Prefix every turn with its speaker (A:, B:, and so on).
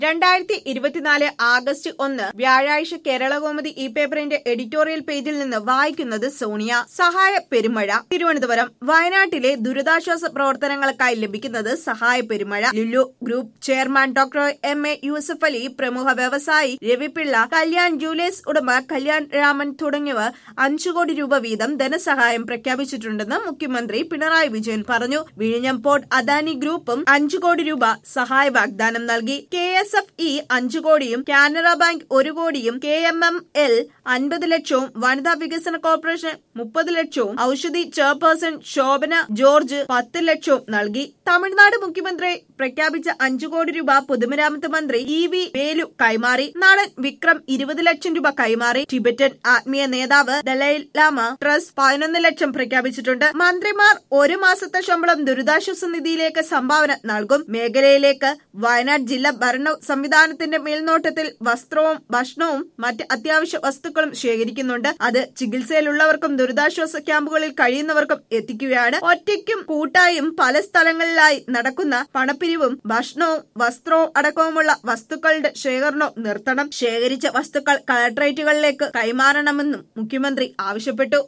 A: രണ്ടായിരത്തി ഇരുപത്തിനാല് ആഗസ്റ്റ് ഒന്ന് വ്യാഴാഴ്ച കേരളകൗമുദി ഈ പേപ്പറിന്റെ എഡിറ്റോറിയൽ പേജിൽ നിന്ന് വായിക്കുന്നത് സോണിയ സഹായ പെരുമഴ തിരുവനന്തപുരം വയനാട്ടിലെ ദുരിതാശ്വാസ പ്രവർത്തനങ്ങൾക്കായി ലഭിക്കുന്നത് സഹായ പെരുമഴ Lulu group chairman doctor M A Yusuff Ali പ്രമുഖ വ്യവസായി രവിപിള്ള കല്യാൺ ജൂലേഴ്സ് ഉടമ കല്യാൺ രാമൻ തുടങ്ങിയവർ അഞ്ചു കോടി രൂപ വീതം ധനസഹായം പ്രഖ്യാപിച്ചിട്ടുണ്ടെന്ന് മുഖ്യമന്ത്രി പിണറായി വിജയൻ പറഞ്ഞു വിഴിഞ്ഞം പോർട്ട് അദാനി ഗ്രൂപ്പും അഞ്ചു കോടി രൂപ സഹായ വാഗ്ദാനം നൽകി കെ എസ് എഫ് ഇ അഞ്ചു കോടിയും കാനറ ബാങ്ക് ഒരു കോടിയും കെ എം എം എൽ അൻപത് ലക്ഷവും വനിതാ വികസന കോർപ്പറേഷൻ മുപ്പത് ലക്ഷവും ഔഷധി ചെയർപേഴ്സൺ ശോഭന ജോർജ് പത്ത് ലക്ഷവും നൽകി തമിഴ്നാട് മുഖ്യമന്ത്രി പ്രഖ്യാപിച്ച അഞ്ചു കോടി രൂപ പൊതുമരാമത്ത് മന്ത്രി ഇ വി വേലു കൈമാറി നടൻ വിക്രം ഇരുപത് ലക്ഷം രൂപ കൈമാറി ടിബറ്റൻ ആത്മീയ നേതാവ് ദലൈ ലാമ ട്രസ്റ്റ് പതിനൊന്ന് ലക്ഷം പ്രഖ്യാപിച്ചിട്ടുണ്ട് മന്ത്രിമാർ ഒരു മാസത്തെ ശമ്പളം ദുരിതാശ്വാസ നിധിയിലേക്ക് സംഭാവന നൽകും മേഖലയിലേക്ക് വയനാട് ജില്ലാ ഭരണ സംവിധാനത്തിന്റെ മേൽനോട്ടത്തിൽ വസ്ത്രവും ഭക്ഷണവും മറ്റ് അത്യാവശ്യ വസ്തുക്കളും ശേഖരിക്കുന്നുണ്ട് അത് ചികിത്സയിലുള്ളവർക്കും ദുരിതാശ്വാസ ക്യാമ്പുകളിൽ കഴിയുന്നവർക്കും എത്തിക്കുകയാണ് ഒറ്റയ്ക്കും കൂട്ടായും പല സ്ഥലങ്ങളിലായി നടക്കുന്ന പണപ്പിരിവും ഭക്ഷണവും വസ്ത്രവും അടക്കവുമുള്ള വസ്തുക്കളുടെ ശേഖരണവും നിർത്തണം ശേഖരിച്ച വസ്തുക്കൾ കളക്ടറേറ്റുകളിലേക്ക് കൈമാറണമെന്നും മുഖ്യമന്ത്രി ആവശ്യപ്പെട്ടു